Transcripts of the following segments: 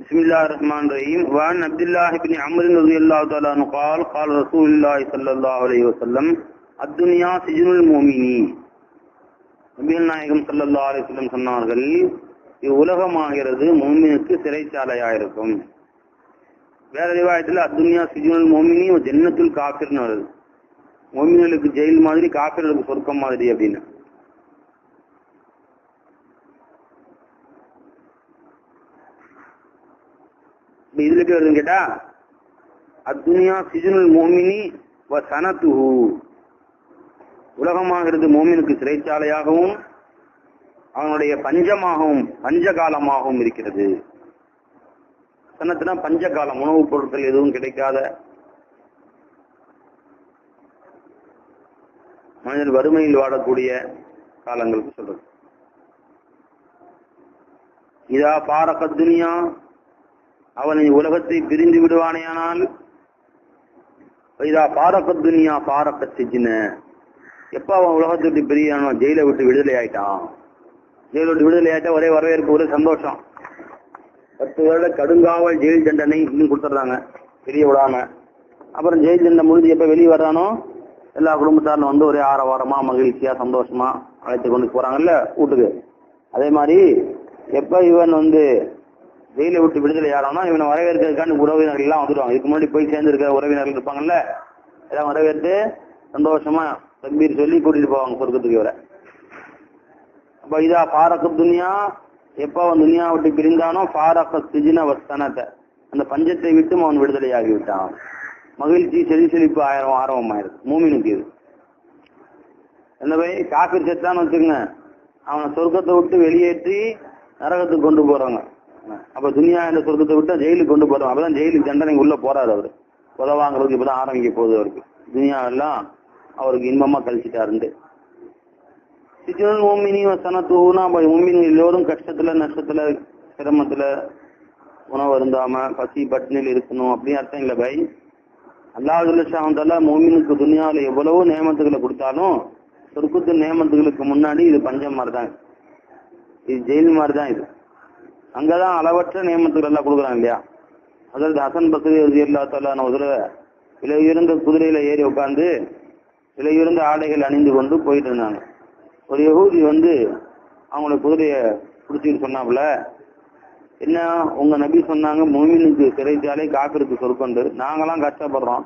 بسم الله الرحمن الرحيم وعن عبد الله بن عمرو رضي الله تعالى عنه قال قال رسول الله صلى الله عليه وسلم الدنيا سجن المؤمنين நபிகள் நாயகம் ஸல்லல்லாஹு அலைஹி வஸல்லம் சொன்னார்கள் இவ்வுலகமாகிறது மூமினுக்கு சிறைச்சாலையாயிருக்கும் வேற ரிவாயத்துல அத்துன்யா சிஜுனுல் மோமினி ஜன்னத்துல் காஃபிர்னு வருது மோமின்களுக்கு ஜெயில் மாதிரி காஃபிர்களுக்கு சொர்க்கம் மாதிரி அப்படின்னு இப்ப இதுல எப்படி வருதுன்னு கேட்டா அத்துனியா சிஜுனுல் மோமினி வ சனத்துஹு உலகமாகிறது மோமினுக்கு சிறைச்சாலையாகவும் அவனுடைய பஞ்சமாகவும் பஞ்சகாலமாகவும் இருக்கிறது சனத்துனா பஞ்சகாலம் உணவுப் பொருட்கள் எதுவும் கிடைக்காத மனிதர் வறுமையில் வாழக்கூடிய காலங்களுக்கு சொல்றது இதா பாரக துனியா அவன் உலகத்தை பிரிந்து விடுவானேயானால் இதா பாரக துனியா பாரக சிஜின எப்ப அவன் உலகத்தை விட்டு பிரியானோ ஜெயில விட்டு விடுதலை ஆயிட்டான் ஜெயில விட்டு விடுதலை ஆயிட்டா ஒரே வரவேற்பு ஒரே சந்தோஷம் பத்து வருட கடுங்காவல் ஜெயில் தண்டனை இன்னும் கொடுத்துட்றாங்க பெரிய விடாம அப்புறம் ஜெயில் தண்டனை முடிஞ்சு எப்ப வெளியே வர்றானோ எல்லா குடும்பத்தாரும் வந்து ஒரே ஆரவாரமா மகிழ்ச்சியா சந்தோஷமா அழைத்து கொண்டு போறாங்கல்ல வீட்டுக்கு அதே மாதிரி எப்ப இவன் வந்து ஜெயில விட்டு விடுதலை ஆறானோ இவனை வரவேற்கிறதுக்கான உறவினர்கள் எல்லாம் வந்துடுவாங்க இதுக்கு முன்னாடி போய் சேர்ந்து இருக்கிற உறவினர்கள் இருப்பாங்கல்ல எல்லாம் வரவேற்று சந்தோஷமா தம்பீர் சொல்லி கூட்டிட்டு போவாங்க சொர்க்கத்துக்கு இவரை அப்ப இதா பாரக்கு துனியா எப்ப அவன் துனியா விட்டு பிரிந்தானோ பாரக சிஜின வஸ்தனத்தை அந்த பஞ்சத்தை விட்டு அவன் விடுதலை ஆகிவிட்டான் மகிழ்ச்சி செழி செழிப்பு ஆயிரம் ஆரம்பமாயிருது மூமினுக்கு இது என்ன போய் காப்பீர் செத்தான்னு வச்சுக்கோங்க அவனை சொர்க்கத்தை விட்டு வெளியேற்றி நரகத்துக்கு கொண்டு போறாங்க அப்ப துனியா என்ற சொர்க்கத்தை விட்டு ஜெயிலுக்கு கொண்டு போறாங்க அப்பதான் ஜெயிலுக்கு தண்டனை உள்ள போறாரு அவரு உதவாங்கிறதுக்கு இப்பதான் ஆரம்பிக்க போகுது அவருக்கு துனியா எல்லாம் அவருக்கு இன்பமா கழிச்சிட்டாருண்டு சிஜுனல் மூமினி சனத்துனா மூமின் எல்லோரும் கஷ்டத்துல நஷ்டத்துல சிரமத்துல உணவு அருந்தாம பசி பட்டினியில் இருக்கணும் அப்படின்னு அர்த்தம் இல்லை பை அல்லாஹுல்லாஹால மூமினுக்கு துனியாவில் எவ்வளவோ நியமத்துகளை கொடுத்தாலும் சொர்க்கத்து நியமத்துகளுக்கு முன்னாடி இது பஞ்சம் மாதிரி தான் இது ஜெயில் மாதிரி தான் இது அங்கதான் அளவற்ற நியமத்துகள் எல்லாம் கொடுக்குறாங்க இல்லையா அதாவது ஹசன் பசதி எல்லா தாலான ஒரு தடவை விலை உயர்ந்த குதிரையில ஏறி உட்காந்து விலை உயர்ந்த ஆடைகள் அணிந்து கொண்டு போயிட்டு இருந்தாங்க ஒரு யகூதி வந்து அவங்கள குதிரைய பிடிச்சிட்டு சொன்னாப்புல என்ன உங்க நபி சொன்னாங்க மோமினுக்கு சிறைச்சாலை காப்பிற்கு சொற்கொண்டு நாங்கெல்லாம் கஷ்டப்படுறோம்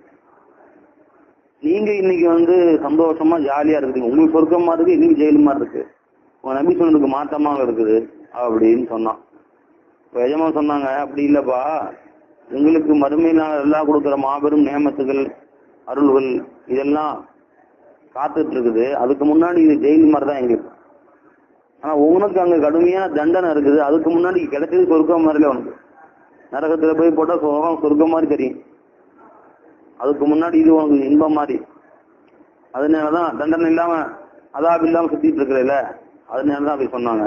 நீங்க இன்னைக்கு வந்து சந்தோஷமா ஜாலியா இருக்குது உங்களுக்கு சொர்க்கமா இருக்கு இன்னைக்கு ஜெயிலு மாதிரி இருக்கு உங்க நபி சொன்னதுக்கு மாற்றமாக இருக்குது அப்படின்னு சொன்னான் இப்ப எஜமா சொன்னாங்க அப்படி இல்லப்பா எங்களுக்கு மறுமையினால் எல்லாம் கொடுக்குற மாபெரும் நியமத்துகள் அருள்கள் இதெல்லாம் காத்துட்டு இருக்குது அதுக்கு முன்னாடி இது ஜெயில் மாதிரி தான் எங்களுக்கு ஆனா உனக்கு அங்க கடுமையான தண்டனை இருக்குது அதுக்கு முன்னாடி கிடைச்சது சொர்க்கம் மாதிரில உனக்கு நரகத்துல போய் போட்டா சொர்க்கம் சொர்க்கம் மாதிரி தெரியும் அதுக்கு முன்னாடி இது உனக்கு இன்பம் மாதிரி அதனாலதான் தண்டனை இல்லாம அதாப் இல்லாம சுத்திட்டு இருக்கிறல அதனாலதான் அப்படி சொன்னாங்க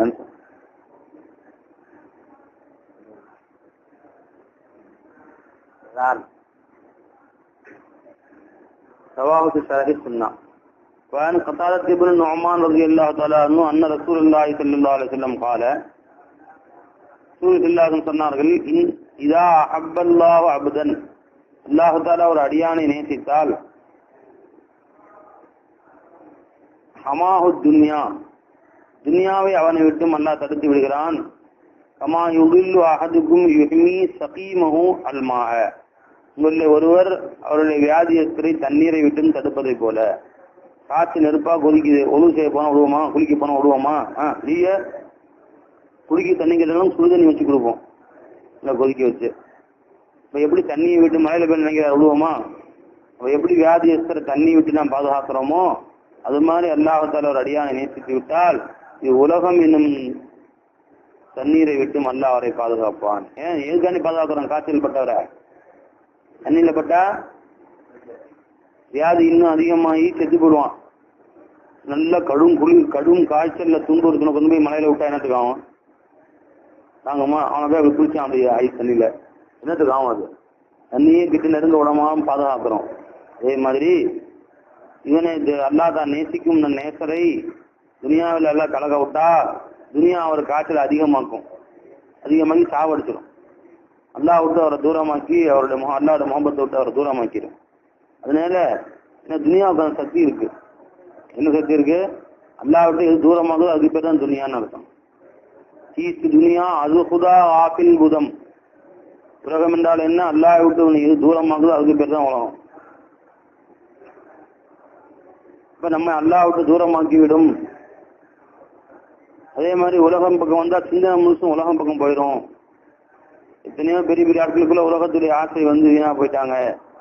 சவாஹத்து ஷாஹித் சொன்னான் وعن قتادة بن النعمان رضي الله تعالى عنه أن رسول الله صلى الله عليه وسلم قال ரசூல் இல்லாத சொன்னார்கள் இதா அஹப்பல்லாஹு அபுதன் அல்லாஹு தாலா ஒரு அடியானை நேசித்தால் ஹமாஹு துன்யா துன்யாவை அவனை விட்டும் அல்லாஹ் தடுத்து விடுகிறான் கமா யுகில்லு அஹதுக்கும் யுஹ்மி சகீமஹு அல்மாக உங்களில் ஒருவர் அவருடைய வியாதியஸ்தரை தண்ணீரை விட்டும் தடுப்பதை போல காற்று நெருப்பா கொதிக்குது ஒழு செய்ய போனா விடுவோமா குளிக்க போனா விடுவோமா ஆ நீங்க குளிக்க தண்ணி கேட்டாலும் சுடு தண்ணி வச்சு கொடுப்போம் இல்லை கொதிக்க வச்சு இப்போ எப்படி தண்ணியை விட்டு மழையில போய் நினைக்கிற விடுவோமா அப்போ எப்படி வியாதியஸ்தரை தண்ணி விட்டு நாம் பாதுகாக்கிறோமோ அது மாதிரி அல்லாஹால ஒரு அடியானை நேசித்து விட்டால் இது உலகம் என்னும் தண்ணீரை விட்டு அல்லாஹ் அவரை பாதுகாப்பான் ஏன் எதுக்காண்டி பாதுகாக்கிறோம் காய்ச்சல் பட்டவரை தண்ணியில பட்டா வியாதி இன்னும் அதிகமாகி செத்து போடுவான் நல்ல கடும் குளிர் கடும் காய்ச்சல்ல துன்புறுத்தணும் கொண்டு போய் மலையில விட்டா என்னத்துக்கு ஆகும் தாங்கம்மா அவனை போய் அப்படி குளிச்சான் அப்படி ஐஸ் தண்ணியில என்னத்துக்கு ஆகும் அது தண்ணியே கிட்ட நெருங்க விடாம பாதுகாக்கிறோம் அதே மாதிரி இவனை அல்லா தான் நேசிக்கும் இந்த நேசரை துனியாவில் எல்லாம் கலக விட்டா துனியா அவர் காய்ச்சல் அதிகமாக்கும் அதிகமாகி சாவடிச்சிடும் அல்லாஹ் விட்டு அவரை தூரமாக்கி அவருடைய முக அல்லாவோட முகம்பத்தை விட்டு அவரை தூரமாக்கிடும் அதனால என்ன துனியாவுக்கு அந்த சக்தி இருக்கு என்ன சக்தி இருக்கு அல்லாஹ் விட்டு எது தூரமாகுதோ அதுக்கு பேர் தான் துனியான்னு அர்த்தம் சீசு துனியா அது குதா ஆப்பில் புதம் உலகம் என்றால் என்ன அல்லாஹ் விட்டு உனக்கு எது தூரமாகுதோ அதுக்கு பேர் தான் உலகம் இப்ப நம்ம அல்லாஹ் விட்டு தூரமாக்கி விடும் அதே மாதிரி உலகம் பக்கம் வந்தா சிந்தனை முழுசும் உலகம் பக்கம் போயிடும் எத்தனையோ பெரிய பெரிய ஆட்களுக்குள்ள உலகத்துடைய ஆசை வந்து வீணா போயிட்டாங்க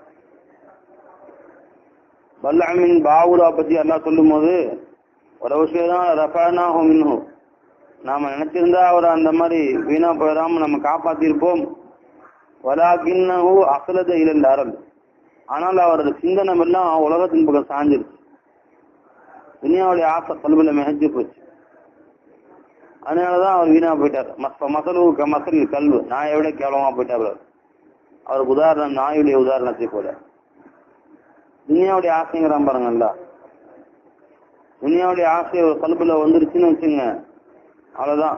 பல்லாமின் பாவுரா பத்தி அல்லாஹ் சொல்லும் போது ஒரு விஷயம் தான் ரஃபானா மின்ஹு நாம நினைச்சிருந்தா அவர் அந்த மாதிரி வீணா போயிடாம நம்ம காப்பாத்திருப்போம் வலாகின்னஹு அசலத இலல் அரல் ஆனால் அவரது சிந்தனை எல்லாம் உலகத்தின் பக்கம் சாஞ்சிருச்சு துனியாவுடைய ஆசை கல்வில மிகச்சு போச்சு அதனாலதான் அவர் வீணா போயிட்டார் மச மசலு மசல் கல்வு நாயை விட கேவலமா போயிட்டார் அவர் அவருக்கு உதாரணம் நாயுடைய உதாரணத்தை போல துனியாவுடைய ஆசைங்கிறான் பாருங்கல்ல துனியாவுடைய ஆசை ஒரு கல்புல வந்துருச்சுன்னு வச்சுங்க அவ்வளவுதான்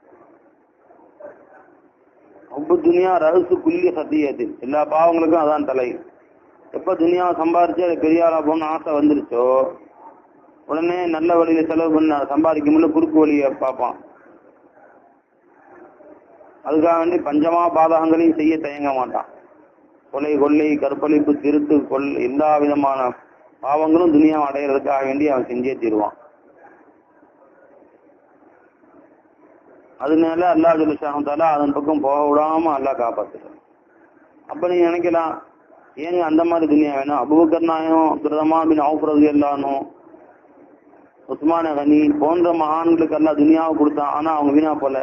ஒப்பு துனியா ரகசு குள்ளி சத்தியத்தில் எல்லா பாவங்களுக்கும் அதான் தலை எப்ப துனியாவை சம்பாரிச்சு அது பெரிய ஆளா போகணும்னு ஆசை வந்துருச்சோ உடனே நல்ல வழியில செலவு பண்ண சம்பாதிக்க முடியல குறுக்கு வழியை பார்ப்பான் அதுக்காக வேண்டி பஞ்சமா பாதகங்களையும் செய்ய தயங்க மாட்டான் கொலை கொள்ளை கற்பழிப்பு திருட்டு கொல் எல்லா விதமான பாவங்களும் துனியாவை அடையிறதுக்காக வேண்டி அவன் செஞ்சே தீருவான் அதனால அல்லா ஜலிஷாஹால அதன் பக்கம் போக விடாம அல்லா காப்பாத்துறான் அப்ப நீங்க நினைக்கலாம் ஏங்க அந்த மாதிரி துனியா வேணும் அபுபக்கர் நாயம் பிரதமா பின் அவுப்ரது எல்லானும் உஸ்மான கனி போன்ற மகான்களுக்கு எல்லாம் துனியாவை கொடுத்தான் ஆனா அவங்க வீணா போல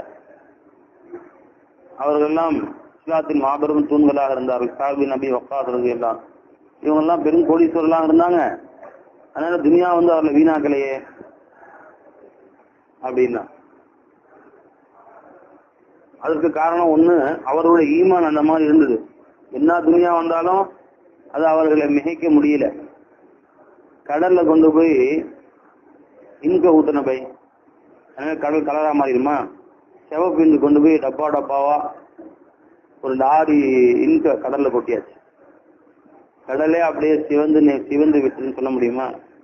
அவர்கள் எல்லாம் இஸ்லாத்தின் மாபெரும் தூண்களாக இருந்தார்கள் சாபி நபி வக்காசுறது எல்லாம் இவங்க எல்லாம் பெரும் கோடீஸ்வரர்களாக இருந்தாங்க அதனால துனியா வந்து அவர்களை வீணாக்கலையே அப்படின்னா அதுக்கு காரணம் ஒண்ணு அவருடைய ஈமான் அந்த மாதிரி இருந்தது என்ன துனியா வந்தாலும் அது அவர்களை மிகைக்க முடியல கடல்ல கொண்டு போய் இன்க ஊத்தின பை அதனால கடல் கலரா மாறிடுமா சிவப்பு இந்து கொண்டு போய் டப்பா டப்பாவா ஒரு லாரி இன்க கடல்ல கொட்டியாச்சு கடலே அப்படியே சிவந்து நெ- சிவந்து விட்டுன்னு சொல்ல முடியுமா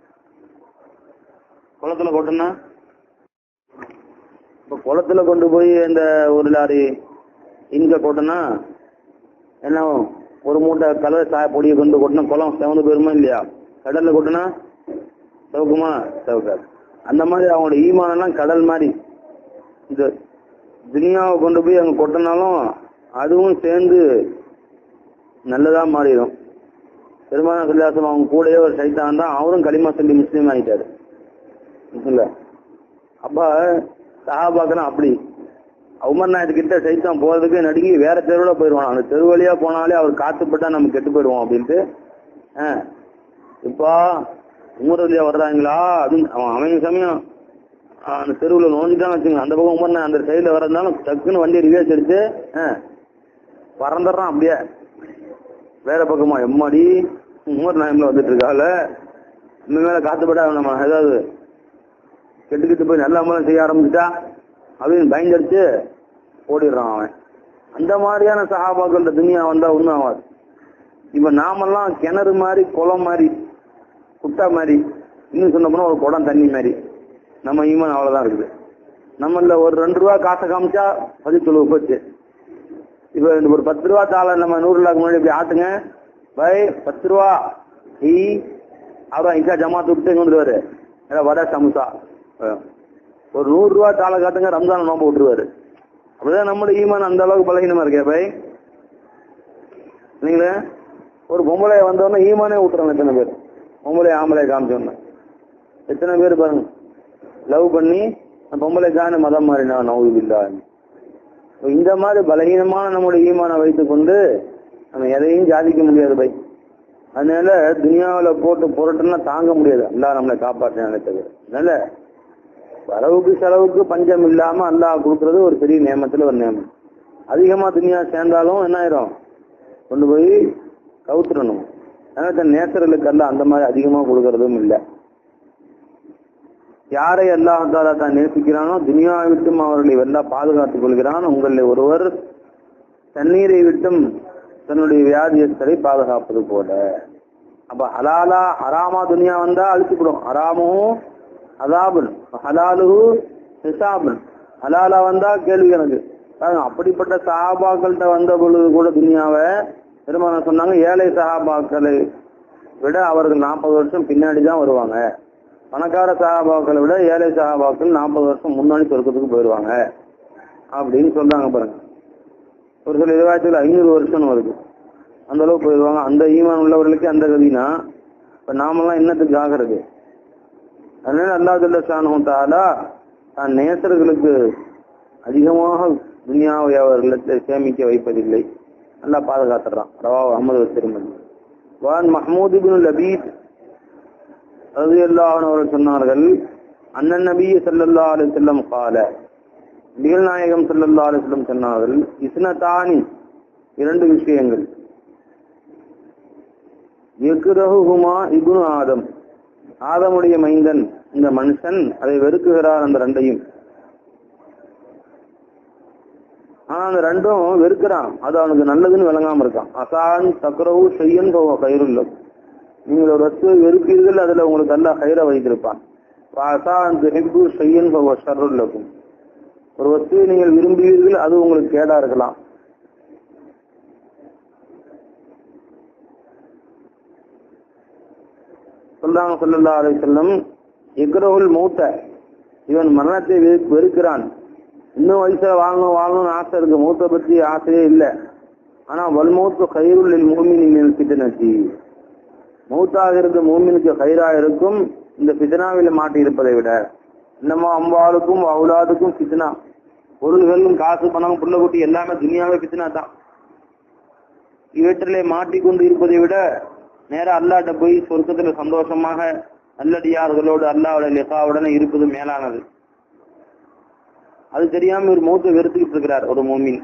குளத்துல கொட்டுனா இப்ப குளத்துல கொண்டு போய் அந்த ஒரு லாரி இங்க கொட்டினா என்ன ஆகும்? ஒரு மூட்டை கலர் சாய பொடியை கொண்டு கொட்டினா குளம் சிவந்து போயிருமா இல்லையா கடல்ல கொட்டினா சிவக்குமா சிவக்காது அந்த மாதிரி அவங்களோட ஈமானெல்லாம் கடல் மாதிரி இந்த துனியாவை கொண்டு போய் அங்க கொட்டினாலும் அதுவும் சேர்ந்து நல்லதா மாறிடும் பெருமான கல்யாசம் அவங்க கூடயே ஒரு சைத்தான் தான் அவரும் களிமா சொல்லி முஸ்லீம் ஆயிட்டாரு இல்ல அப்ப சஹாபாக்கெல்லாம் அப்படி உமர் நாயத்து கிட்ட சைத்தான் போறதுக்கு நடுங்கி வேற தெருவுல போயிடுவான் அந்த தெரு வழியா போனாலே அவர் காத்துப்பட்டா நம்ம கெட்டு போயிடுவோம் அப்படின்ட்டு ஆ, இப்பா உமர் வழியா வர்றாங்களா அப்படின்னு அவன் அவன் சமயம் ஆ, அந்த தெருவுல நோஞ்சிட்டான்னு வச்சுங்க அந்த பக்கம் உமர் நாய் அந்த சைடுல வரதுனாலும் டக்குன்னு வண்டி ரிவேஸ் எடுத்து ஆ, பறந்துடுறான் அப்படியே வேற பக்கமா எம்மாடி உமர் நாயம்ல வந்துட்டு இருக்கால நம்ம மேல காத்துப்பட்டா நம்ம ஏதாவது கெட்டு கெட்டு போய் நல்ல அமலம் செய்ய ஆரம்பிச்சுட்டா அப்படின்னு பயந்துடுச்சு ஓடிடுறான் அவன் அந்த மாதிரியான சகாபாக்கள் துனியா வந்தா ஒண்ணும் ஆகாது இப்ப நாமெல்லாம் கிணறு மாதிரி குளம் மாதிரி குட்டா மாதிரி இன்னும் சொன்ன போனா ஒரு குடம் தண்ணி மாதிரி நம்ம ஈமான் அவ்வளவுதான் இருக்குது நம்மள ஒரு ரெண்டு ரூபா காசை காமிச்சா பதித்தொழுவு போச்சு இப்ப இந்த ஒரு பத்து ரூபா தாளை நம்ம நூறு லாக்கு முன்னாடி இப்படி ஆட்டுங்க பை பத்து ரூபா டீ அவரா இன்சா ஜமாத்து விட்டு இங்க வந்துருவாரு ஏதாவது வடை சமுசா அஹ். ஒரு நூறு ரூபா தாளை காட்டுங்க ரம்ஜான் நோம்பு விட்டுருவாரு அப்படிதான் நம்மளோட ஈமான் அந்த அளவுக்கு பலகீனமா இருக்கே பை நீங்களே ஒரு பொம்பளை வந்தோடனே ஈமானே விட்டுறாங்க எத்தனை பேர் பொம்பளை ஆம்பளை காமிச்சோன்னு எத்தனை பேர் பாருங்க லவ் பண்ணி அந்த பொம்பளைக்கான மதம் மாறினா நவுதில்லா இந்த மாதிரி பலகீனமான நம்முடைய ஈமானை வைத்துக் கொண்டு நம்ம எதையும் சாதிக்க முடியாது பை அதனால துனியாவுல போட்டு புரட்டுனா தாங்க முடியாது அல்லாஹ் நம்மளை காப்பாற்றினாலே தவிர அதனால வரவுக்கு செலவுக்கு பஞ்சம் இல்லாம அல்லாஹ் கொடுக்கறது ஒரு பெரிய நியமத்துல ஒரு நியமம் அதிகமா துனியா சேர்ந்தாலும் என்ன ஆயிரும் கொண்டு போய் கவுத்துறணும் அதனால தன் நேசர்களுக்கு எல்லாம் அந்த மாதிரி அதிகமா கொடுக்கறதும் இல்லை யாரை அல்லாஹ் தாலா தான் நேசிக்கிறானோ துனியாவை விட்டும் அவர்களை எல்லாம் பாதுகாத்துக் கொள்கிறான் உங்களில் ஒருவர் தண்ணீரை விட்டும் தன்னுடைய வியாதியஸ்தரை பாதுகாப்பது போல அப்ப ஹலாலா ஹராமா துனியா வந்தா அழிச்சுக்கிடும் ஹராமும் அதாபுன் ஹலாலு ஹிசாபுன் ஹலாலா வந்தா கேள்வி கணக்கு பாருங்க, அப்படிப்பட்ட சஹாபாக்கள்கிட்ட வந்த பொழுது கூட துனியாவை பெருமாள் சொன்னாங்க ஏழை சஹாபாக்களை விட அவர்கள் நாற்பது வருஷம் பின்னாடி தான் வருவாங்க பணக்கார சஹாபாக்களை விட ஏழை சஹாபாக்கள் நாற்பது வருஷம் முன்னாடி சொர்க்கத்துக்கு போயிடுவாங்க அப்படின்னு சொல்றாங்க பாருங்க ஒரு சில இருவாயத்தில் ஐநூறு வருஷம் வருது அந்த அளவுக்கு போயிடுவாங்க அந்த ஈமான் உள்ளவர்களுக்கு அந்த கதினா இப்ப நாமெல்லாம் என்னத்துக்கு ஆகிறது அதனால அல்லா ஜல்ல ஷானஹு தஆலா தான் நேசர்களுக்கு அதிகமாக துனியாவை அவர்களிடத்தில் சேமிக்க வைப்பதில்லை நல்லா பாதுகாத்துறான் ரவா அஹமது திருமதி வான் மஹமூத் இப்னு லபீத் ரலியல்லாஹு அவர்கள் சொன்னார்கள் அண்ணன் நபி ஸல்லல்லாஹு அலைஹி வஸல்லம் قال நிகழ்நாயகம் ஸல்லல்லாஹு அலைஹி வஸல்லம் சொன்னார்கள் இஸ்னதானி இரண்டு விஷயங்கள் யக்ரஹுமா இப்னு ஆதம் ஆதமுடைய மைந்தன் இந்த மனுஷன் அதை வெறுக்குகிறார் அந்த ரெண்டையும் ஆனா அந்த ரெண்டும் வெறுக்கிறான் அது அவனுக்கு நல்லதுன்னு விளங்காம இருக்கான் அசான் சக்கரவு செய்யன் கயிறுள்ள நீங்கள் ஒரு வஸ்துவை வெறுப்பீர்கள் அதுல உங்களுக்கு நல்ல கயிறை வைத்திருப்பான் அசான் ஹெப்பு செய்யன் ஷர்ருல்லக்கும் ஒரு வஸ்துவை நீங்கள் விரும்புவீர்கள் அது உங்களுக்கு கேடா இருக்கலாம் சொல்றாங்க சொல்லல்லா அலை செல்லம் எக்ரஹுல் மூத்த இவன் மரணத்தை வெறு- வெறுக்கிறான் இன்னும் வயசுல வாழணும் வாழணும்னு ஆசை இருக்கு மூத்த பற்றி ஆசையே இல்லை ஆனா வல்மூத்து கயிறுள் மூமினின் பித்தனத்தி மௌத்தாகிறது மூமினுக்கு கயிறா இருக்கும் இந்த பித்தனாவில் மாட்டி இருப்பதை விட இன்னமா அம்பாளுக்கும் அவுலாதுக்கும் பித்தனா பொருள்களும் காசு பணம் புள்ள குட்டி எல்லாமே துனியாவே பித்தனா தான் இவற்றிலே மாட்டிக்கொண்டு இருப்பதை விட நேரா அல்லாட்ட போய் சொர்க்கத்துல சந்தோஷமாக நல்லடியார்களோடு அல்லாவோட லெகாவுடன் இருப்பது மேலானது அது தெரியாம ஒரு மௌத்தை வெறுத்துக்கிட்டு இருக்கிறார் ஒரு மோமின்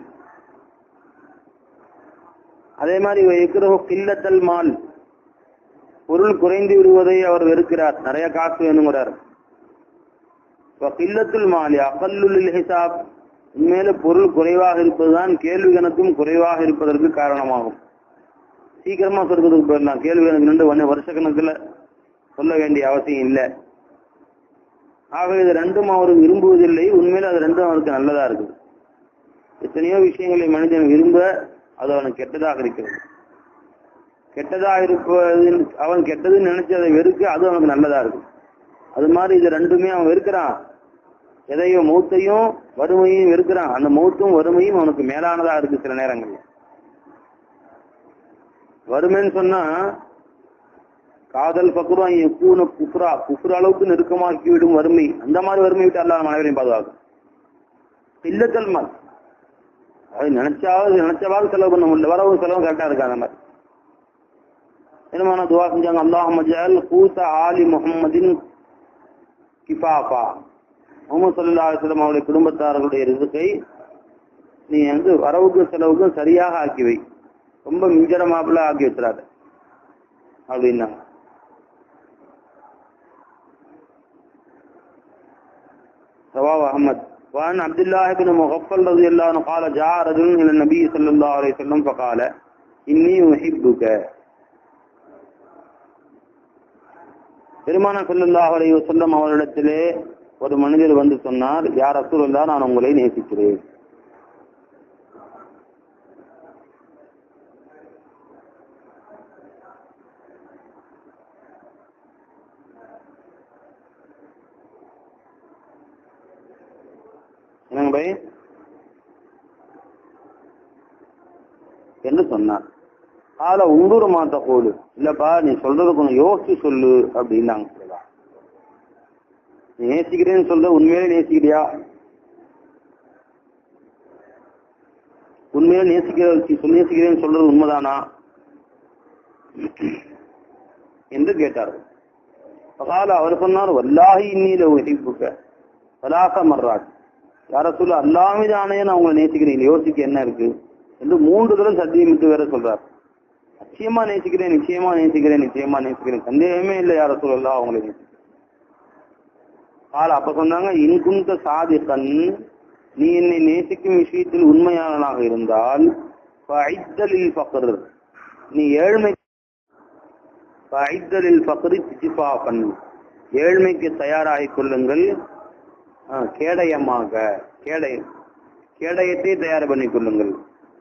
அதே மாதிரி எக்கிறோ கில்லத்தல் மால் பொருள் குறைந்து விடுவதை அவர் வெறுக்கிறார் நிறைய காசு வேணுங்கிறார் கில்லத்துல் மாலி அகல்லுல் ஹிசாப் உண்மையில பொருள் குறைவாக இருப்பதுதான் கேள்வி கணக்கும் குறைவாக இருப்பதற்கு காரணமாகும் சீக்கிரமா சொர்க்கத்துக்கு போயிடலாம் கேள்வி கணக்கு ரெண்டு ஒன்னு வருஷ கணக்குல சொல்ல வேண்டிய அவசியம் இல்லை ஆக இது ரெண்டும் அவர் விரும்புவதில்லை உண்மையில அது ரெண்டும் அவருக்கு நல்லதா இருக்குது எத்தனையோ விஷயங்களை மனிதன் விரும்ப அது அவனுக்கு கெட்டதாக இருக்கிறது கெட்டதாக இருப்பது அவன் கெட்டதுன்னு நினைச்சு அதை வெறுக்க அது அவனுக்கு நல்லதா இருக்கு அது மாதிரி இது ரெண்டுமே அவன் வெறுக்கிறான் எதையும் மௌத்தையும் வறுமையும் வெறுக்கிறான் அந்த மௌத்தும் வறுமையும் அவனுக்கு மேலானதா இருக்கு சில நேரங்கள்ல வறுமைன்னு சொன்னா காதல் பக்குரம் எப்பூன குஃப்ரா குஃப்ர அளவுக்கு நெருக்கமாக்கி விடும் வறுமை அந்த மாதிரி வறுமை விட்டு அல்லாஹ் நம்ம அனைவரையும் பாதுகாக்கும் இல்லத்தல் மால் அது நினைச்சாவது நினைச்சவாவது செலவு பண்ண முடியல வரவு செலவு கரெக்டா இருக்கா அந்த மாதிரி என்னமான துவா செஞ்சாங்க அல்லாஹ் மஜால் கூத்த ஆலி முஹம்மதின் கிஃபாஃபா முகமது சல்லா அலிஸ்லாம் அவருடைய குடும்பத்தார்களுடைய ரிசுக்கை நீ வந்து வரவுக்கும் செலவுக்கும் சரியாக ஆக்கி வை ரொம்ப மிஞ்சர மாப்பிள்ள ஆக்கி வச்சிடாத அப்படின்னாங்க رواه أحمد وعن عبد الله بن مغفل رضي الله عنه قال جاء رجل إلى النبي صلى الله عليه وسلم فقال إني أحبك பெருமான ஸல்லல்லாஹு அலைஹி வஸல்லம் அவரிடத்திலே ஒரு மனிதர் வந்து சொன்னார் யார் ரசூலுல்லாஹ் நான் உங்களை நேசிக்கிறேன் என்னங்க பை என்று சொன்னார் ஆல உண்டூர் மாத்த கோடு இல்லப்பா நீ சொல்றது கொஞ்சம் யோசிச்சு சொல்லு அப்படின்னாங்க சொல்லலாம் நீ நேசிக்கிறேன்னு சொல்ற உண்மையிலே நேசிக்கிறியா உண்மையில நேசிக்கிற சொல்லி நேசிக்கிறேன்னு சொல்றது உண்மைதானா என்று கேட்டார் பகால அவர் சொன்னார் வல்லாஹி இன்னில உஹிப்புக்க பலாச மர்ராட் யார சொல்ல அல்லாமீது ஆணைய நான் உங்களை நேசிக்கிறேன் யோசிக்க என்ன இருக்கு என்று மூன்று தடவை சத்தியமிட்டு வேற சொல்றார் நிச்சயமா நேசிக்கிறேன் நிச்சயமா நேசிக்கிறேன் நிச்சயமா நேசிக்கிறேன் சந்தேகமே இல்லை யார சொல்லலாம் அவங்களை நேசிக்கிறேன் கால அப்ப சொன்னாங்க இன்குந்த சாதிக்கன் நீ என்னை நேசிக்கும் விஷயத்தில் உண்மையாளனாக இருந்தால் ஃபைத்தலில் ஃபக்ர் நீ ஏழ்மை ஃபைத்தலில் ஃபக்ரி திஜிஃபாஃபன் ஏழ்மைக்கு தயாராகிக் கொள்ளுங்கள் ஆ, கேடயமாக கேடய கேடயத்தை தயார் பண்ணிக் கொள்ளுங்கள்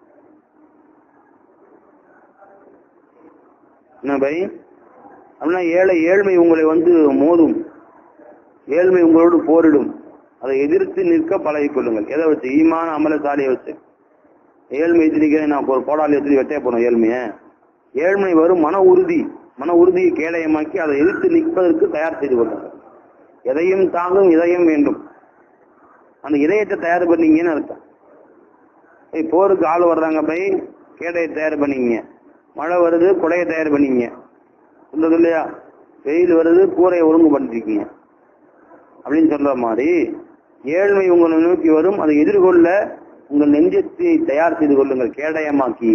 என்ன பை அப்படின்னா ஏழை ஏழ்மை உங்களை வந்து மோதும் ஏழ்மை உங்களோடு போரிடும் அதை எதிர்த்து நிற்க பழகிக் கொள்ளுங்கள் எதை வச்சு ஈமான அமலசாலியை வச்சு ஏழ்மை எதிரிக்கிறேன் நான் ஒரு போடாலி எதிரி வெட்டைய போனோம் ஏழ்மைய ஏழ்மை வரும் மன உறுதி மன உறுதியை கேடயமாக்கி அதை எதிர்த்து நிற்பதற்கு தயார் செய்து கொள்ளுங்கள் எதையும் தாங்கும் இதயம் வேண்டும் அந்த இதயத்தை தயார் பண்ணீங்கன்னு அர்த்தம் ஏய், போருக்கு ஆள் வர்றாங்க பை கேடையை தயார் பண்ணீங்க மழை வருது குடையை தயார் பண்ணீங்க சொல்றது இல்லையா வெயில் வருது கூரையை ஒழுங்கு பண்ணிருக்கீங்க அப்படின்னு சொல்ற மாதிரி ஏழ்மை உங்களை நோக்கி வரும் அதை எதிர்கொள்ள உங்கள் நெஞ்சத்தை தயார் செய்து கொள்ளுங்கள் கேடயமாக்கி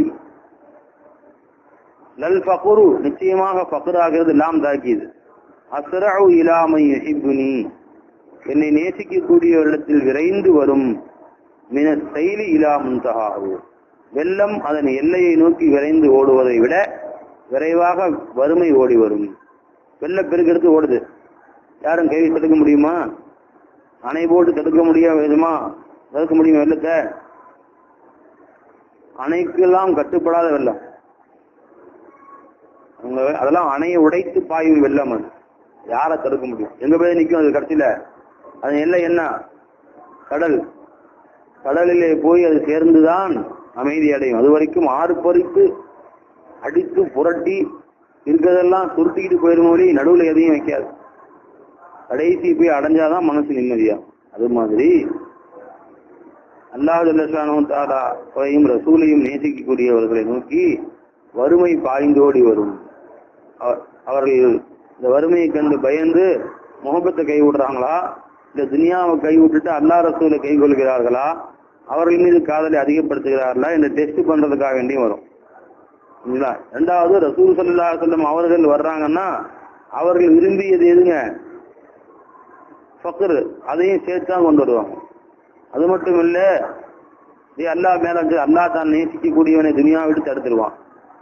லல் ஃபகுரு நிச்சயமாக ஃபகுராகிறது லாம் தாக்கியது அஸ்ரஉ இலாமை யுஹிப்புனி என்னை நேசிக்கக்கூடிய இடத்தில் விரைந்து வரும் மின செயலி இலா முன்தகாவு வெள்ளம் அதன் எல்லையை நோக்கி விரைந்து ஓடுவதை விட விரைவாக வறுமை ஓடி வரும் வெள்ள பெருக்கெடுத்து ஓடுது யாரும் கை தடுக்க முடியுமா அணை போட்டு தடுக்க முடியாம விதமா தடுக்க முடியும் வெள்ளத்தை அணைக்கெல்லாம் கட்டுப்படாத வெள்ளம் அவங்க அதெல்லாம் அணையை உடைத்து பாயும் வெள்ளம் அது யாரை தடுக்க முடியும் எங்க போய் நிக்கும் அது கடைசியில அது எல்லை என்ன கடல் கடலிலே போய் அது சேர்ந்துதான் அமைதி அடையும் அது வரைக்கும் ஆறு பறித்து அடித்து புரட்டி இருக்கிறதெல்லாம் சுருட்டிக்கிட்டு போயிடும் மொழி நடுவுல எதையும் வைக்காது கடைசி போய் அடைஞ்சாதான் மனசு நிம்மதியா அது மாதிரி அல்லாஹ் ஜல்லஷானும் தாலாவையும் ரசூலையும் நேசிக்கக்கூடியவர்களை நோக்கி வறுமை பாய்ந்தோடி வரும் அவ- அவர்கள் இந்த வறுமையை கண்டு பயந்து முகப்பத்தை கை விடுறாங்களா இந்த துனியாவை கை விட்டுட்டு அல்லா ரசூலை கை கொள்கிறார்களா அவர்கள் மீது காதலை அதிகப்படுத்துகிறார்களா இந்த டெஸ்ட் பண்றதுக்காக வேண்டியும் வரும் சரிங்களா ரெண்டாவது ரசூல் சல்லா சொல்லம் அவர்கள் வர்றாங்கன்னா அவர்கள் விரும்பியது எதுங்க ஃபக்ரு அதையும் சேர்த்து தான் கொண்டு வருவாங்க அது மட்டும் இல்ல இது அல்லாஹ் மேல வந்து அல்லாஹ் தான் நேசிக்கக்கூடியவனை துனியா விட்டு தடுத்துருவான்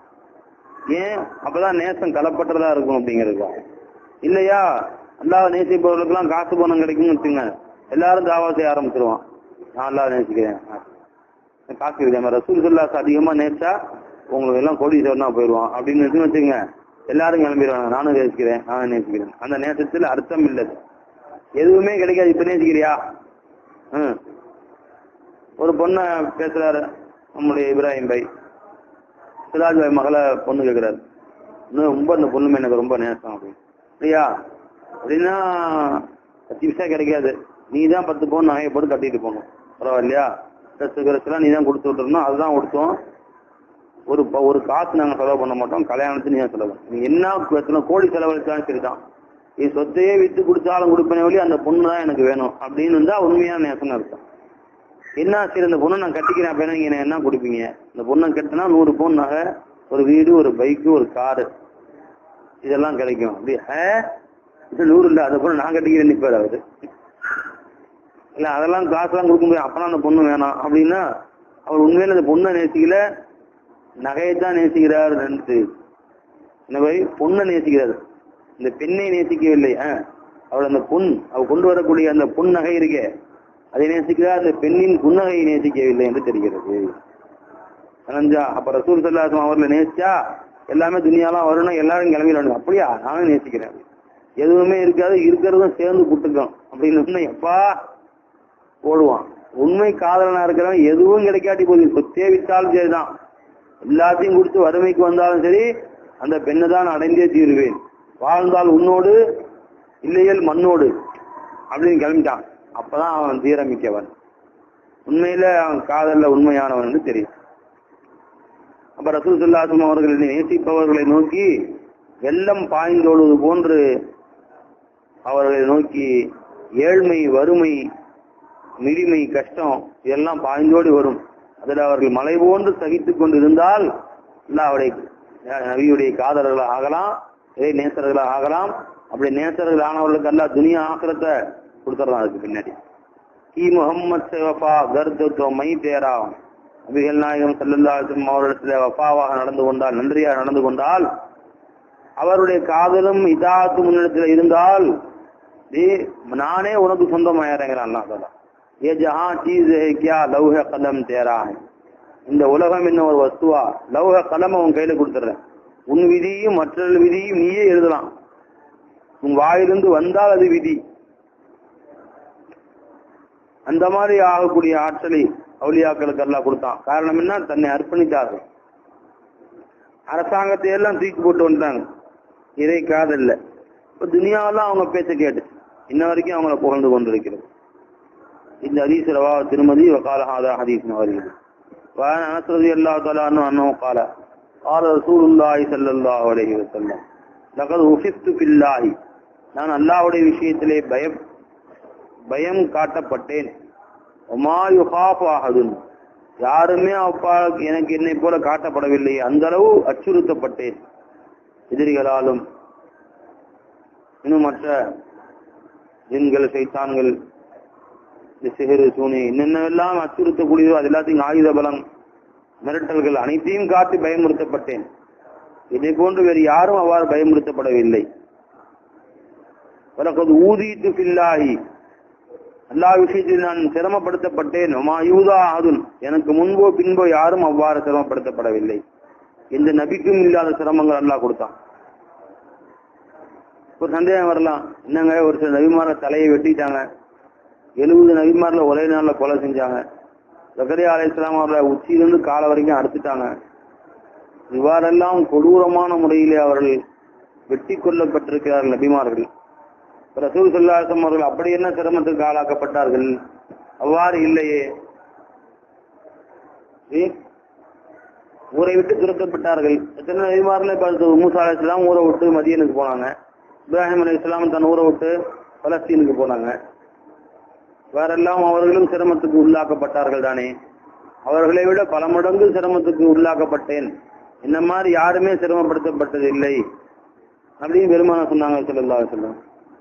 ஏன் அப்பதான் நேசம் கலப்பட்டதா இருக்கும் அப்படிங்கிறதுக்காக இல்லையா அல்லாஹ் நேசிப்பவர்களுக்கெல்லாம் காசு பணம் கிடைக்கும்னு வச்சுங்க எல்லாரும் தாவா செய்ய ஆரம்பிச்சிருவான் நான் அல்லாஹ் நேசிக்கிறேன் காசு இருக்குது ரசூல் சொல்லாஸ் அதிகமா நேசிச்சா உங்களுக்கு எல்லாம் கோடீஸ்வரனா போயிடுவான் அப்படின்னு வச்சு வச்சுங்க எல்லாரும் கிளம்பிடுவாங்க நானும் நேசிக்கிறேன் நானும் நேசிக்கிறேன் அந்த நேசத்துல அர்த்தம் இல்லை எதுவுமே கிடைக்காது இப்ப நேசிக்கிறியா ம். ஒரு பொண்ணை பேசுறாரு நம்முடைய இப்ராஹிம் பை சிராஜ் பாய் மகளை பொண்ணு கேட்கிறாரு இன்னும் ரொம்ப இந்த பொண்ணு எனக்கு ரொம்ப நேசம் அப்படின்னு இல்லையா அப்படின்னா பத்து பைசா கிடைக்காது நீ தான் பத்து பவுன் நகையை போட்டு கட்டிட்டு போகணும் பரவாயில்லையா ட்ரெஸ் கிரெஸ்லாம் நீ தான் கொடுத்து விட்டுருணும் அதுதான் கொடுத்தோம் ஒரு ப- ஒரு காசு நாங்க செலவு பண்ண மாட்டோம் கல்யாணத்துக்கு நீ தான் செலவு நீ என்ன எத்தனை கோடி செலவழிச்சாலும் சரிதான் நீ சொத்தையே வித்து கொடுத்தாலும் கொடுப்பேனே ஒழி அந்த பொண்ணு தான் எனக்கு வேணும் அப்படின்னு இருந்தா உண்மையான நேசம் அர்த்தம் என்ன சரி இந்த பொண்ணை நான் கட்டிக்கிறேன் அப்ப நீங்க எனக்கு என்ன கொடுப்பீங்க இந்த பொண்ணை கட்டினா நூறு பவுன் நகை ஒரு வீடு ஒரு பைக்கு ஒரு காரு இதெல்லாம் கிடைக்கும் அப்படி "ஆ? இது நூறு இல்ல அந்த பொண்ணு நான் கட்டிக்கிறேன் நிப்பாரு அவரு இல்ல அதெல்லாம் காசுலாம் கொடுக்க முடியும் அப்பெல்லாம் அந்த பொண்ணு வேணாம் அப்படின்னா அவர் உண்மையில அந்த பொண்ணை நேசிக்கல நகையை தான் நேசிக்கிறார் ரெண்டு இந்த மாதிரி பொண்ணை நேசிக்கிறார் இந்த பெண்ணை நேசிக்கவில்லை ஆ. அவள் அந்த பொன் அவள் கொண்டு வரக்கூடிய அந்த பொன் நகை இருக்கே அதை நேசிக்கிறார் அந்த பெண்ணின் புன்னகையை நேசிக்கவில்லை என்று தெரிகிறது அனஞ்சா அப்ப ரசூல் சல்லாசம் அவர்களை நேசிச்சா எல்லாமே துணியாலாம் வரணும் எல்லாரும் கிளம்பிடுவாங்க அப்படியா நானும் நேசிக்கிறேன் எதுவுமே இருக்காது இருக்கிறதும் சேர்ந்து புட்டுக்கும் அப்படின்னு சொன்னா, எப்பா ஓடுவான் உண்மை காதலனா இருக்கிறவன் எதுவும் கிடைக்காட்டி போகுது சொத்தே வித்தாலும் சரிதான் எல்லாத்தையும் கொடுத்து வறுமைக்கு வந்தாலும் சரி அந்த பெண்ணை தான் அடைந்தே தீருவேன் வாழ்ந்தால் உன்னோடு இல்லையல் மண்ணோடு அப்படின்னு கிளம்பிட்டான் அப்பதான் அவன் தீரமிக்கவன் உண்மையில அவன் காதல்ல உண்மையானவன் என்று தெரியும் அப்ப ரசூல் சுல்லாசம் அவர்களை நேசிப்பவர்களை நோக்கி வெள்ளம் பாய்ந்தோடுவது போன்று அவர்களை நோக்கி ஏழ்மை வறுமை மிடிமை கஷ்டம் இதெல்லாம் பாய்ந்தோடி வரும் அதில் அவர்கள் மலை போன்று சகித்துக் கொண்டு இருந்தால் அவருடைய நபியுடைய காதலர்களாக ஆகலாம் இறை நேசர்களாக ஆகலாம் அப்படி நேசர்கள் ஆனவர்களுக்கு எல்லாம் துணியா ஆக்கிரத்தை கொடுத்துடலாம் அதுக்கு பின்னாடி கி முகம்மது சேவபா கர்தோ மை தேரா நபிகள் நாயகம் செல்லல்லாசும் அவரிடத்துல வஃபாவாக நடந்து கொண்டால் நன்றியாக நடந்து கொண்டால் அவருடைய காதலும் இதாத்து முன்னிடத்தில் இருந்தால் நீ நானே உனக்கு சொந்தமாயிறேங்கிறான் அல்லாஹ் தாலா ஏ ஜஹா சீஸ் ஹே கியா லவ்ஹ கலம் தேரா ஹை இந்த உலகம் என்ன ஒரு வஸ்துவா லவ்ஹ கலம் உன் கையில கொடுத்துறேன் உன் விதியும் மற்றொரு விதியும் நீயே எழுதலாம் உன் வாயிலிருந்து வந்தால் அது விதி அந்த மாதிரி ஆகக்கூடிய ஆற்றலை அவுலியாக்களுக்கு எல்லாம் கொடுத்தான் காரணம் என்ன தன்னை அர்ப்பணித்தார்கள் அரசாங்கத்தை எல்லாம் தூக்கி போட்டு வந்துட்டாங்க இறை காதல்ல இப்ப துனியாவெல்லாம் அவங்க பேச்ச கேட்டு இன்ன வரைக்கும் அவங்கள புகழ்ந்து கொண்டிருக்கிறது இந்த ஹதீஸ் ரவா திருமதி வகால ஹாதா ஹதீஸ் வருகிறது وعن انس رضي الله تعالى عنه انه قال قال رسول الله صلى الله عليه وسلم لقد وفقت في الله நான் அல்லாஹ்வுடைய விஷயத்திலே பயம் பயம் காட்டப்பட்டேன் ஒமா யுகாஃபு அஹதுன் யாருமே அப்பா எனக்கு என்னை போல காட்டப்படவில்லை அந்த அளவு அச்சுறுத்தப்பட்டேன் எதிரிகளாலும் இன்னும் மற்ற ஜின்கள் சைத்தான்கள் இந்த சிகரு சூனி என்னென்னவெல்லாம் அச்சுறுத்தக்கூடியதோ அது எல்லாத்தையும் ஆயுத பலம் மிரட்டல்கள் அனைத்தையும் காட்டி பயமுறுத்தப்பட்டேன் இதை போன்று வேறு யாரும் அவ்வாறு பயமுறுத்தப்படவில்லை வலக்கது ஊதிட்டு பில்லாகி எல்லா விஷயத்திலும் நான் சிரமப்படுத்தப்பட்டேன் யூதா ஆதுன் எனக்கு முன்போ பின்போ யாரும் அவ்வாறு சிரமப்படுத்தப்படவில்லை எந்த நபிக்கும் இல்லாத சிரமங்கள் அல்லாஹ் கொடுத்தான் ஒரு சந்தேகம் வரலாம் என்னங்க ஒரு சில நபிமார தலையை வெட்டிட்டாங்க எழுபது நபிமாரில் ஒரே நாள்ல கொலை செஞ்சாங்க ஜக்கரியா அலை இஸ்லாம் அவர்களை உச்சியிலிருந்து காலை வரைக்கும் அறுத்துட்டாங்க இவ்வாறெல்லாம் கொடூரமான முறையிலே அவர்கள் வெட்டி கொல்லப்பட்டிருக்கிறார்கள் நபிமார்கள் ரசூல் சொல்லாசம் அவர்கள் அப்படி என்ன சிரமத்துக்கு ஆளாக்கப்பட்டார்கள் அவ்வாறு இல்லையே ஏ? ஊரை விட்டு துரத்தப்பட்டார்கள் எத்தனை நபிமார்கள் பார்த்து மூசா அலை இஸ்லாம் ஊரை விட்டு மதியனுக்கு போனாங்க இப்ராஹிம் அலி இஸ்லாம் தன் ஊரை விட்டு பலஸ்தீனுக்கு போனாங்க வேறெல்லாம் அவர்களும் சிரமத்துக்கு உள்ளாக்கப்பட்டார்கள் தானே அவர்களை விட பல மடங்கு சிரமத்துக்கு உள்ளாக்கப்பட்டேன் இந்த மாதிரி யாருமே சிரமப்படுத்தப்பட்டது இல்லை அப்படின்னு பெருமான சொன்னாங்க சொல்லல்லா சொல்லம்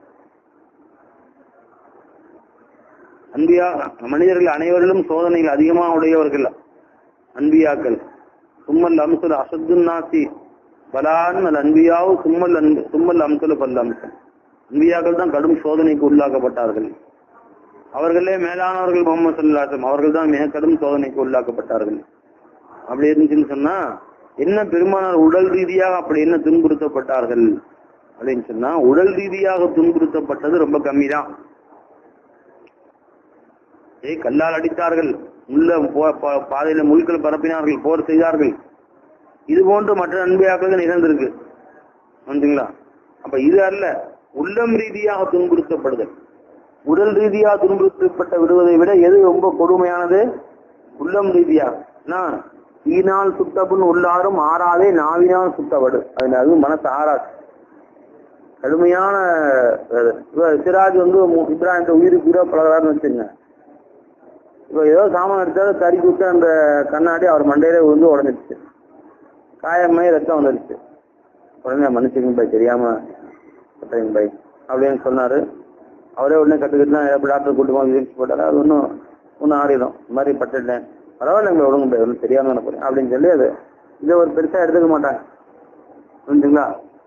அன்பியா மனிதர்கள் அனைவரிலும் சோதனைகள் அதிகமாக உடையவர்கள் அன்பியாக்கள் சும்மல் அம்சல் அசத்துன் நாசி பலான் அல் அன்பியாவும் சும்மல் அன்பு சும்மல் அம்சல் பல்ல அம்சம் அன்பியாக்கள் தான் கடும் சோதனைக்கு உள்ளாக்கப்பட்டார்கள் அவர்களே மேலானவர்கள் முகமது சல்லாசம் அவர்கள் தான் மிக கடும் சோதனைக்கு உள்ளாக்கப்பட்டார்கள் அப்படி இருந்துச்சுன்னு சொன்னா என்ன பெருமானார் உடல் ரீதியாக அப்படி என்ன துன்புறுத்தப்பட்டார்கள் அப்படின்னு சொன்னா உடல் ரீதியாக துன்புறுத்தப்பட்டது ரொம்ப கம்மி தான் ஏய் கல்லால் அடித்தார்கள் உள்ள போ- பா- பாதையில முழுக்கள் பரப்பினார்கள் போர் செய்தார்கள் இது போன்று மற்ற நன்மையாக்கள் நிகழ்ந்திருக்கு வந்துங்களா அப்ப இது அல்ல உள்ளம் ரீதியாக துன்புறுத்தப்படுதல் உடல் ரீதியாக துன்புறுத்தப்பட்ட விடுவதை விட எது ரொம்ப கொடுமையானது உள்ளம் ரீதியாக நான் ஈனால் சுத்தப்புன்னு உள்ளாரும் ஆறாதே நாவினால் சுத்தப்படு அது அது மனசு ஆறாது கடுமையான அஹ், இப்ப சிராஜ் வந்து மு- இப்ராஹிம் உயிருக்கு உயிரா பழகிறாருன்னு வச்சுங்க இப்ப ஏதோ சாமான் எடுத்தாலும் தறிக்கு விட்டு அந்த கண்ணாடி அவர் மண்டையில விழுந்து உடஞ்சிருச்சு காயமாயி ரத்தம் வந்துருச்சு உடனே மன்னிச்சுங்க பாய் தெரியாம கட்டுறீங்க பாய் அப்படின்னு சொன்னாரு அவரே உடனே கட்டுக்கிட்டுலாம் எப்படி டாக்டர் கூட்டு போய் விரிச்சு போட்டாரு அது ஒன்றும் ஒன்றும் ஆறிடும் இந்த மாதிரி பட்டுட்டேன் பரவாயில்ல விடுங்க பாய் ஒன்றும் தெரியாம நினைப்பேன் அப்படின்னு சொல்லி அது இதை ஒரு பெருசா எடுத்துக்க மாட்டாங்க புரிஞ்சுங்களா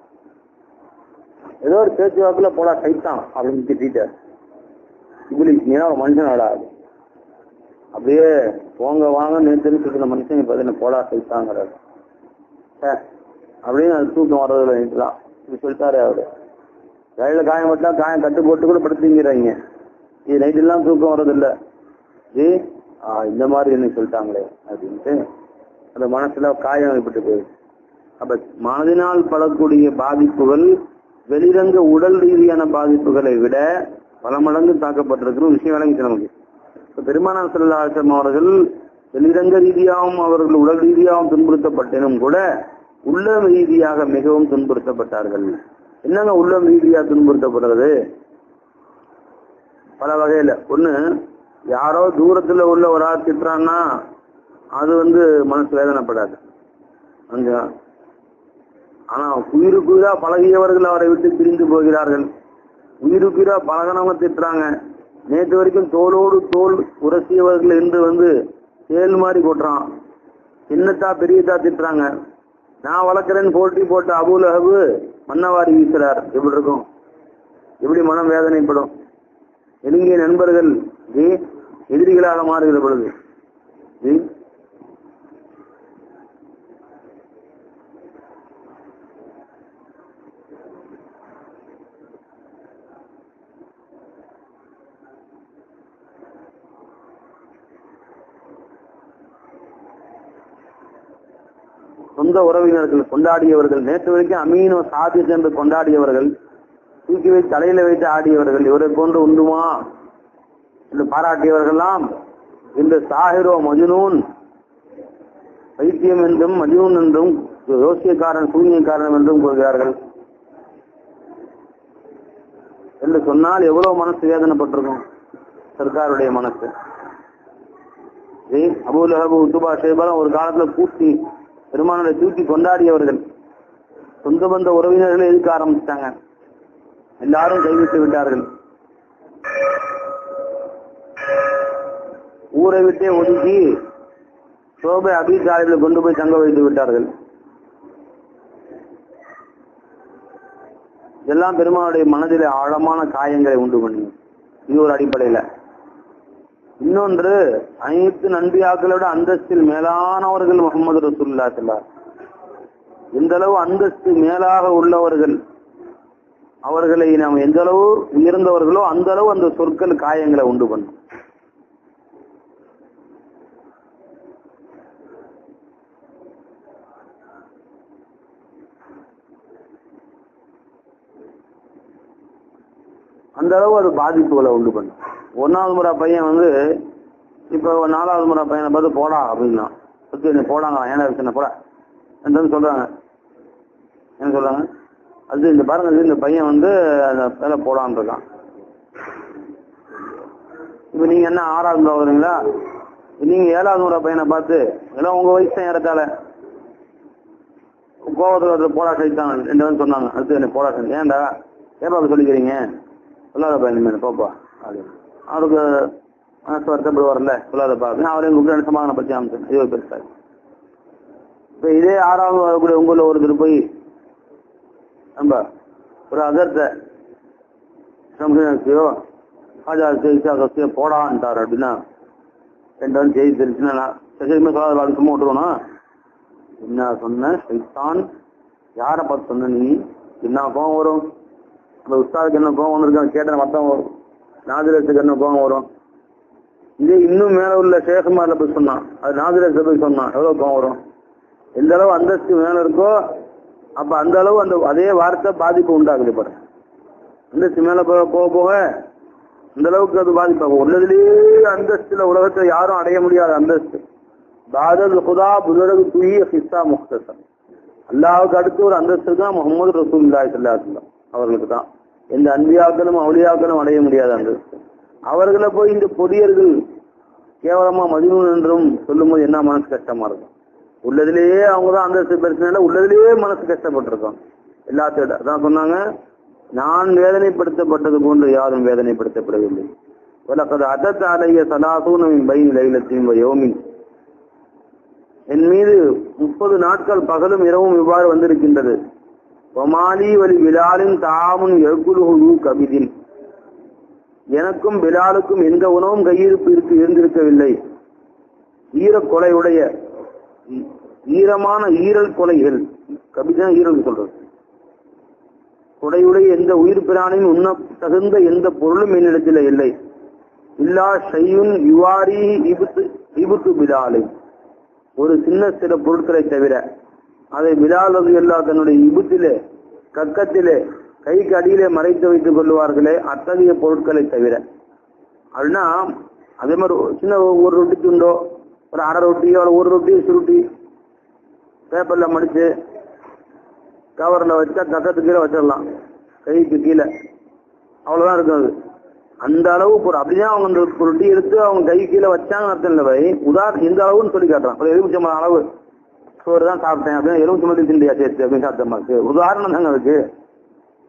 ஏதோ ஒரு பேச்சுவாக்குல போடா சைத்தான் அப்படின்னு திட்டார் இப்படி நீனா ஒரு மனுஷனாடா அது அப்படியே போங்க வாங்க நேற்று சுத்தின மனுஷன் இப்ப என்ன போடா சைத்தாங்கிறாரு ச்சே, அப்படின்னு அது தூக்கம் வர்றதுல நைட்டுலாம் இப்படி சொல்லிட்டாரு அவரு கையில காயம் பட்டா காயம் கட்டு போட்டு கூட படுத்துங்கிறாங்க இது நைட் எல்லாம் தூக்கம் வர்றதில்ல ஏ ஆ, இந்த மாதிரி என்ன சொல்லிட்டாங்களே அப்படின்ட்டு அந்த மனசுல காயம் ஏற்பட்டு போயிடுச்சு அப்ப மனதினால் படக்கூடிய பாதிப்புகள் வெளிரங்க உடல் ரீதியான பாதிப்புகளை விட பல மடங்கு தாக்கப்பட்டிருக்கிற ஒரு விஷயம் விளங்கிச்சு நமக்கு இப்ப பெருமானார் செல்லாசம் அவர்கள் வெளிரங்க ரீதியாகவும் அவர்கள் உடல் ரீதியாகவும் துன்புறுத்தப்பட்டனும் கூட உள்ளம் ரீதியாக மிகவும் துன்புறுத்தப்பட்டார்கள் என்னங்க உள்ளம் ரீதியா துன்புறுத்தப்படுறது பல வகையில ஒண்ணு யாரோ தூரத்துல உள்ள ஒரு ஆள் திட்டுறான்னா அது வந்து மனசு வேதனைப்படாது அங்க ஆனா உயிருக்குயிரா பழகியவர்கள் அவரை விட்டு பிரிந்து போகிறார்கள் உயிருக்குயிரா பழகினவங்க திட்டுறாங்க நேற்று வரைக்கும் தோளோடு தோல் உரசியவர்கள் என்று வந்து தேல் மாதிரி கொட்டுறான் சின்னத்தா பெரியதா திட்டுறாங்க நான் வளர்க்குறேன்னு போட்டி போட்ட அபுல் அஹபு மன்னவாரி வீசுறார் எப்படி இருக்கும் எப்படி மனம் வேதனைப்படும் நெருங்கிய நண்பர்கள் ஜி எதிரிகளாக மாறுகிற பொழுது ஜி சொந்த உறவினர்கள் கொண்டாடியவர்கள் நேற்று வரைக்கும் அமீனோ சாதித் என்று கொண்டாடியவர்கள் தூக்கி வைத்து தலையில வைத்து ஆடியவர்கள் இவரை போன்று உண்டுமா என்று பாராட்டியவர்கள்லாம் இந்த சாஹிரோ மஜுனூன் பைத்தியம் என்றும் மஜுனூன் என்றும் யோசியக்காரன் சூன்யக்காரன் என்றும் கூறுகிறார்கள் என்று சொன்னால் எவ்வளவு மனசு வேதனைப்பட்டிருக்கும் சர்க்காருடைய மனசு அபுலஹபு உத்துபா ஷேபலம் ஒரு காலத்துல கூட்டி பெருமானரை தூக்கி கொண்டாடியவர்கள் சொந்த பந்த உறவினர்களை எதிர்க்க ஆரம்பிச்சிட்டாங்க எல்லாரும் கைவிட்டு விட்டார்கள் ஊரை விட்டே ஒதுக்கி சோபை அபி தாலிபில் கொண்டு போய் தங்க வைத்து விட்டார்கள் இதெல்லாம் பெருமானுடைய மனதிலே ஆழமான காயங்களை உண்டு பண்ணி இது ஒரு அடிப்படையில இன்னொன்று அனைத்து நன்றியாக்களை விட அந்தஸ்தில் மேலானவர்கள் முகமது ரசூல்லா செல்லார் எந்த அளவு அந்தஸ்து மேலாக உள்ளவர்கள் அவர்களை நாம் எந்த அளவு உயர்ந்தவர்களோ அந்த அளவு அந்த சொற்கள் காயங்களை உண்டு பண்ணும் அந்த அளவு அது பாதிப்புகளை உண்டு பண்ணும் ஒன்னாவது முறை பையன் வந்து இப்போ நாலாவது முறை பையனை பார்த்து போடா அப்படின்னா சுத்தி என்ன போடாங்க ஏன்னா என்ன போட என்று சொல்றாங்க என்ன சொல்றாங்க அது இந்த பாருங்க இது இந்த பையன் வந்து அந்த வேலை போடான்னு இருக்கான் இப்போ நீங்க என்ன ஆறாவது முறை வருங்களா நீங்க ஏழாவது முறை பையனை பார்த்து எல்லாம் உங்க வயசு தான் ஏறத்தால கோவத்துல போடா சைத்தான் ரெண்டு பேரும் சொன்னாங்க அடுத்து என்ன போடா சைத்தான் ஏன்டா ஏப்பா அப்படி சொல்லிக்கிறீங்க சொல்லாத பையன் மேல போப்பா அப்படின்னு அவருக்கு மனசு வருத்தப்படுவார்ல சொல்லாதப்பா அப்படின்னு அவரையும் கூப்பிட்டு சமாதானம் பற்றி அமைச்சேன் இது ஒரு பெருசா இப்ப இதே ஆறாவது வரக்கூடிய உங்களில் ஒருத்தர் போய் நம்ம ஒரு அதர்த்த சம்சோ ஹாஜா செய்சா கசிய போடான்ட்டார் அப்படின்னா ரெண்டு வந்து செய்தி தெரிச்சுன்னா சசிமே சொல்லாத பாடு சும்மா விட்டுருவோம் என்ன சொன்ன சைத்தான் யாரை பார்த்து சொன்ன நீ என்ன கோவம் வரும் அந்த உஸ்தாதுக்கு என்ன கோவம் வந்திருக்கு கேட்ட மொத்தம் வரும் நாதிரத்துக்கு என்ன கோவம் வரும் இதே இன்னும் மேல உள்ள சேகமாரில் போய் சொன்னான் அது நாதிரத்தை போய் சொன்னான் எவ்வளவு கோவம் வரும் எந்த அளவு அந்தஸ்து மேல இருக்கோ அப்ப அந்த அளவு அந்த அதே வார்த்தை பாதிப்பு உண்டாகுது பாரு அந்தஸ்து மேல போக போக போக இந்த அளவுக்கு அது பாதிப்பாகும் உள்ளதுலேயே அந்தஸ்துல உலகத்தை யாரும் அடைய முடியாத அந்தஸ்து பாதல் குதா புதரகு துய ஹிஸ்ஸா முக்தசன் அல்லாவுக்கு அடுத்து ஒரு அந்தஸ்து தான் முகமது ரசூல்லாய் சல்லாஹ் அவர்களுக்கு தான் எந்த அன்பியாக்களும் அவளியாக்களும் அடைய முடியாத அந்தஸ்து அவர்களை போய் இந்த பொடியர்கள் கேவலமா மதினூன் என்றும் சொல்லும்போது என்ன மனசு கஷ்டமா இருக்கும் உள்ளதிலேயே அவங்க தான் அந்தஸ்து பிரச்சனை உள்ளதிலேயே மனசு கஷ்டப்பட்டிருக்கோம் எல்லாத்தோட அதான் சொன்னாங்க நான் வேதனைப்படுத்தப்பட்டது போன்று யாரும் வேதனைப்படுத்தப்படவில்லை உலகது அதத் அலைய சலாசூனமின் பைன் லைலத்தையும் யோமின் என் மீது முப்பது நாட்கள் பகலும் இரவும் இவ்வாறு வந்திருக்கின்றது ஒமாலி வலி பிலாலின் தாமுன் எழுக்குழு கபிதின் எனக்கும் பிலாலுக்கும் எந்த உணவும் கையிருப்பு இருக்கு இருந்திருக்கவில்லை ஈரக் கொலையுடைய ஈ- ஈரமான ஈரல் கொலைகள் கபிதான் ஈரல் சொல்றது கொடையுடைய எந்த உயிர் பிராணியும் உண்ண தகுந்த எந்த பொருளும் என்னிடத்தில் இல்லை இல்லா ஷையுன் யுவாரி இபுத்து இபுத்து பிலாலை ஒரு சின்ன சில பொருட்களை தவிர அதை பிலால் அது எல்லா தன்னுடைய இபுத்திலே கக்கத்திலே கைக்கு அடியிலே மறைத்து வைத்துக் கொள்வார்களே அத்தகைய பொருட்களை தவிர அப்படின்னா அதே மாதிரி ஒரு சின்ன ஒரு ரொட்டி துண்டோ ஒரு அரை ரொட்டியோ ஒரு ஒரு ரொட்டியோ சுருட்டி பேப்பர்ல மடிச்சு கவர்ல வச்சா கக்கத்து கீழே வச்சிடலாம் கைக்கு கீழே அவ்வளவுதான் இருக்கும் அது அந்த அளவு ஒரு அப்படிதான் அவங்க அந்த ரொட்டி எடுத்து அவங்க கை கீழே வச்சாங்கன்னு அர்த்தம் இல்லை பை உதாரணம் இந்த அளவுன்னு சொல்லி காட்டுறான் ஒரு எலுமிச்சம்பழம் அளவு சோறு தான் சாப்பிட்டேன் அப்படின்னு எலுமிச்சம்பழம் திண்டியா சேர்த்து அப்படின்னு சாப்பிட்ட மாதிரி உதாரணம் தாங்க அதுக்கு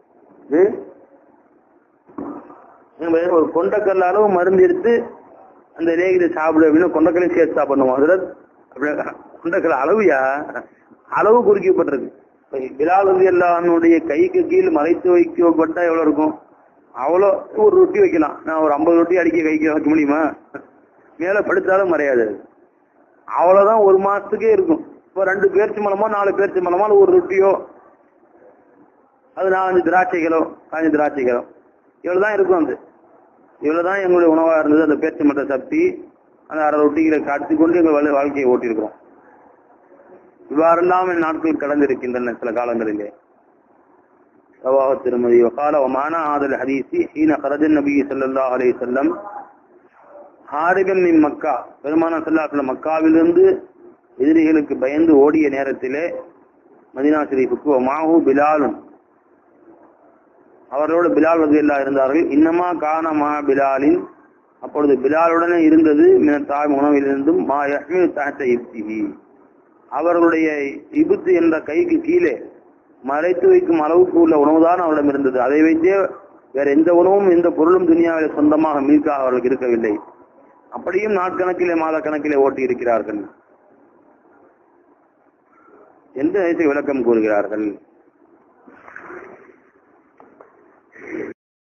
இது நம்ம ஒரு கொண்டக்கல்ல அளவு மருந்து எடுத்து அந்த லேகிரி சாப்பிடு அப்படின்னு கொண்டக்கலையும் சேர்த்து சாப்பிடணும் அதில் அப்படியே கொண்டக்கலை அளவுயா அளவு குறிக்கப்பட்டிருக்கு இப்ப பிலால் வந்து எல்லாருடைய கைக்கு கீழ் மறைத்து வைக்கப்பட்டா எவ்வளவு இருக்கும் அவ்வளோ ஒரு ரொட்டி வைக்கலாம் நான் ஒரு ஐம்பது ரொட்டி அடிக்க கைக்கு வைக்க முடியுமா மேல படுத்தாலும் மறையாது அது. அவ்வளவுதான் ஒரு மாசத்துக்கே இருக்கும் இப்போ ரெண்டு பேர்ச்சி மலமோ நாலு பேர்ச்சி மலமோ ஒரு ரொட்டியோ அது நாலஞ்சு திராட்சைகளோ காஞ்ச திராட்சைகளோ இவ்வளவுதான் இருக்கும் அது இவ்வளவுதான் எங்களுடைய உணவா இருந்தது அந்த பேச்சு மட்ட சக்தி அந்த அரை ரொட்டிகளை காட்டி கொண்டு எங்கள் வாழ்- வாழ்க்கையை ஓட்டியிருக்கிறோம் இவ்வாறெல்லாம் என் நாட்கள் கடந்திருக்கின்றன சில காலங்களிலே ரவாஹ திருமதி வகால ஒமான ஆதல் ஹதீசி ஹீன கரஜன் நபி ஸல்லல்லாஹு அலைஹி வஸல்லம் ஹாரிபன் மின் மக்கா பெருமான சல்லாஹ் மக்காவிலிருந்து எதிரிகளுக்கு பயந்து ஓடிய நேரத்திலே மதினா ஷரீஃபுக்கு மாஹு பிலாலும் அவர்களோடு பிலால் ரதியல்லா இருந்தார்கள் இன்னமா கான மா பிலாலின் அப்பொழுது பிலாலுடனே இருந்தது மின தாய் உணவிலிருந்தும் மா யஹ்மில் தஹத்த இப்திஹி அவர்களுடைய இபுத்து என்ற கைக்கு கீழே மறைத்து வைக்கும் அளவுக்கு உள்ள உணவுதான் அவரிடம் இருந்தது அதை வைத்தே வேற எந்த உணவும் எந்த பொருளும் துனியாவில் சொந்தமாக மீட்காக அவர்களுக்கு இருக்கவில்லை அப்படியும் நாட்கணக்கிலே மாத கணக்கிலே ஓட்டி இருக்கிறார்கள் எந்த வயசை விளக்கம் கூறுகிறார்கள்